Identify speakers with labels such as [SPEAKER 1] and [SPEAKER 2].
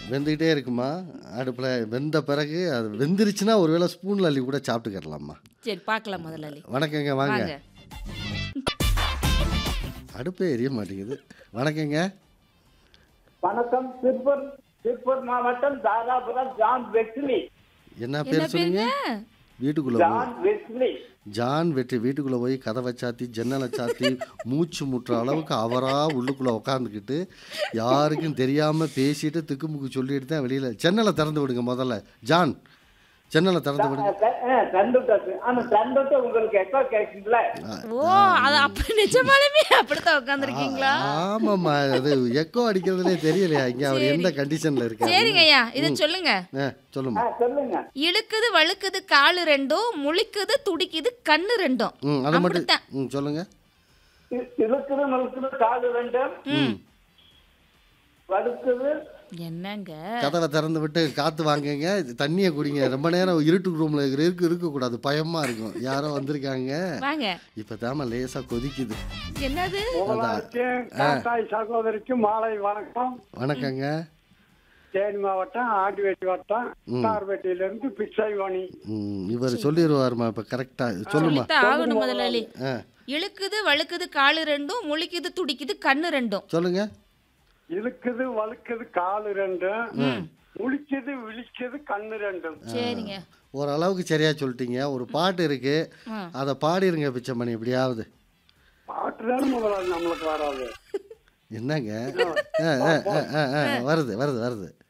[SPEAKER 1] வெந்துக்கிட்டே இருக்குமா அடுப்பில் வெந்த பிறகு அது வெந்துருச்சுன்னா ஒருவேளை ஸ்பூனில் அள்ளி கூட சாப்பிட்டுக்கிறலாம்மா
[SPEAKER 2] சரி பார்க்கலாம் முதலாளி
[SPEAKER 1] வணக்கங்க வாங்க
[SPEAKER 2] வாங்க
[SPEAKER 1] அடுப்பே எரிய மாட்டேங்குது வணக்கங்க
[SPEAKER 3] வணக்கம் திருப்பூர் திருப்பூர் மாவட்டம் தாராபுரம் ஜான் வெஸ்லி
[SPEAKER 1] என்ன
[SPEAKER 2] என்ன
[SPEAKER 1] பேர் சொன்னீங்க
[SPEAKER 2] பேருங்க
[SPEAKER 1] வீட்டுக்குள்ளே போய்
[SPEAKER 3] ஜான் வெஸ்லி
[SPEAKER 1] ஜான் வெற்றி வீட்டுக்குள்ளே போய் கதவை சாத்தி ஜன்னலை சாத்தி மூச்சு முட்டுற அளவுக்கு அவராக உள்ளுக்குள்ளே உக்காந்துக்கிட்டு யாருக்கும் தெரியாமல் பேசிட்டு திக்குமுக்கு சொல்லிட்டு தான் வெளியில் ஜன்னலை திறந்து விடுங்க முதல்ல ஜான் ஜன்னலை திறந்து விடுங்க
[SPEAKER 3] தந்துட்டாச்சு ஆனா தந்துட்டு உங்களுக்கு எப்ப கேட்குங்களா
[SPEAKER 2] ஓ அது அப்ப நிஜமாலுமே அப்படித்தான் உட்காந்துருக்கீங்களா
[SPEAKER 1] ஆமாம்மா அது எக்கோ அடிக்கிறதுலே தெரியலையா இங்கே அவர் எந்த கண்டிஷனில் இருக்காரு
[SPEAKER 2] சரிங்க ஐயா இதை சொல்லுங்க
[SPEAKER 1] ஆ சொல்லுமா
[SPEAKER 3] சொல்லுங்க
[SPEAKER 2] இழுக்குது வழுக்குது காலு ரெண்டும் முழிக்குது துடிக்குது கண்ணு ரெண்டும்
[SPEAKER 1] ம் அதை மட்டும்
[SPEAKER 2] அப்படித்தான்.
[SPEAKER 1] ம் சொல்லுங்க
[SPEAKER 3] இ- இழுக்குது மறுக்குது காது ரெண்டும் வடுக்குது
[SPEAKER 2] என்னங்க
[SPEAKER 1] கதவை திறந்து விட்டு காற்று வாங்குங்க தண்ணியை குடிங்க ரொம்ப நேரம் இருட்டு ரூமில் இருக்கு இருக்கக்கூடாது பயமாக இருக்கும் யாரோ வந்திருக்காங்க
[SPEAKER 2] வாங்க
[SPEAKER 1] இப்போ தாம லேசாக கொதிக்குது
[SPEAKER 2] என்னது
[SPEAKER 4] முதலாளிக்கும் காத்தாய் சகோதரிக்கும் மாலை வணக்கம்
[SPEAKER 1] வணக்கங்க
[SPEAKER 4] தேனி மாவட்டம் ஆண்டிவேட்டி வட்டம் சார்பேட்டையிலிருந்து பிக்ஷாய்வாணி
[SPEAKER 1] ம் இவர் சொல்லிடுவாருமா இப்போ கரெக்டாக சொல்லுமா
[SPEAKER 2] சொல்லித்தான் ஆகணும் முதலாளி
[SPEAKER 1] ஆ
[SPEAKER 2] இழுக்குது வழுக்குது காலு ரெண்டும் முழிக்குது துடிக்குது கண்ணு ரெண்டும்
[SPEAKER 1] சொல்லுங்க
[SPEAKER 4] இழுக்குது வழுக்குது காலு ரெண்டும் முழிக்குது விழிக்குது கண்ணு ரெண்டும்
[SPEAKER 2] சரிங்க
[SPEAKER 1] ஓரளவுக்கு சரியா சொல்லிட்டீங்க ஒரு பாட்டு இருக்கு
[SPEAKER 2] ஆ.
[SPEAKER 1] அதை பாடிருங்க பிச்சைமணி எப்படியாவது
[SPEAKER 4] பாட்டு தான் முதலாளி நம்மளுக்கு வராது
[SPEAKER 1] என்னங்க ஆ, ஆ, ஆ, ஆ, ஆ, வருது வருது வருது